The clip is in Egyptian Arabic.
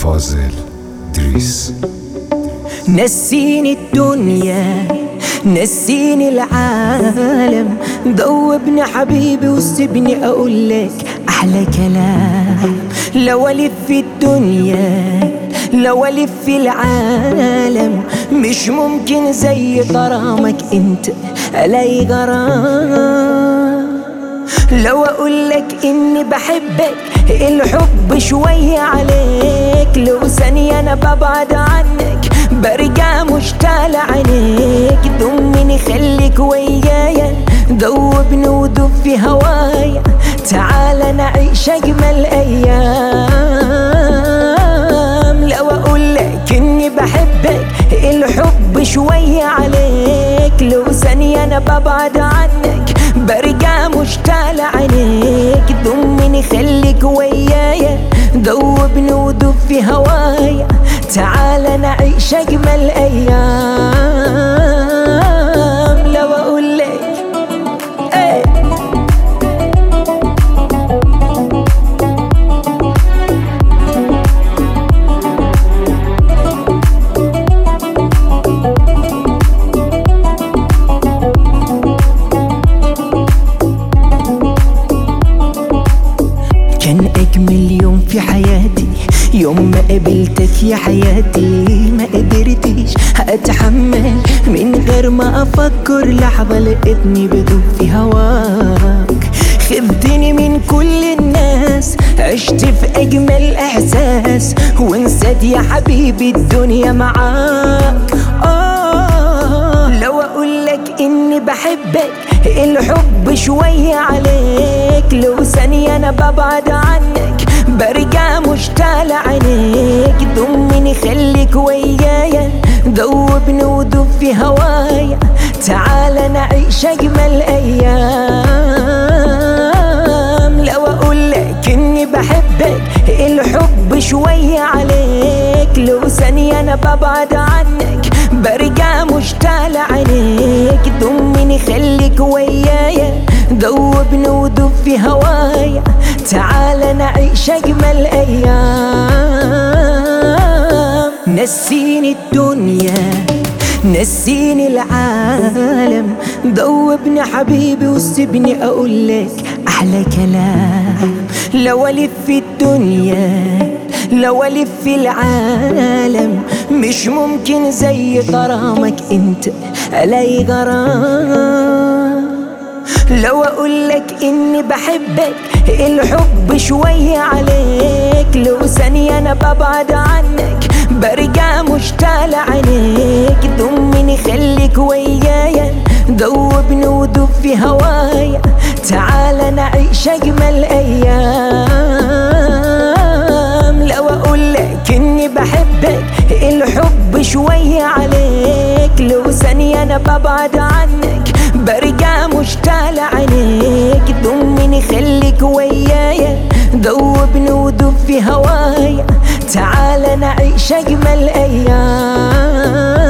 فاضل دريس نسيني الدنيا نسيني العالم ذوبني حبيبي وسيبني اقول لك احلى كلام لو الف في الدنيا لو الف في العالم مش ممكن زي غرامك انت الاقي غرام لو اقول لك اني بحبك الحب شوية عليك لو ثانية انا ببعد عنك برجع مشتاق لعينيك ضمني خليك ويايا ذوبني ودوب في هوايا تعال نعيش اجمل ايام لو اقول لك اني بحبك الحب شوية عليك لو ثانية انا ببعد عنك برجع مشتاق لعينيك ضمني خليك ويايا ذوبني ودوب في هوايا تعال نعيش اجمل ايام لو اقول لك ايه كان أجمل يوم في حياتي يوم ما قابلتك يا حياتي ما قدرتش أتحمل من غير ما أفكر لحظة لقيتني بدوب في هواك خذتني من كل الناس عشت في أجمل إحساس ونسيت يا حبيبي الدنيا معاك آه لو أقول لك إني بحبك الحب شوية عليك لو ثانية أنا ببعد عنك برجع مشتاق لعينيك ضمني خليك ويايا ذوبني ودوب في هوايا تعال نعيش أجمل أيام لو أقول لك إني بحبك الحب شوية عليك لو ثانية أنا ببعد عنك برجع مشتاق لعينيك ضمني خليك ويايا ذوبني ودوب في هوايا تعال نعيش أجمل أيام نسيني الدنيا نسيني العالم ذوبني حبيبي وسيبني اقول لك احلى كلام لو الف في الدنيا لو الف في العالم مش ممكن زي غرامك انت الاقي غرام لو اقول لك اني بحبك الحب شوية عليك لو ثانية انا ببعد عنك برجع مشتاق لعينيك ضمني خليك ويايا ذوبني ودوب في هوايا تعال نعيش اجمل ايام لو اقول لك اني بحبك الحب شوية عليك لو ثانية انا ببعد عنك برجع مشتاق لعينيك ضمني خليك ويايا ذوبني ودوب في هوايا تعال نعيش اجمل ايام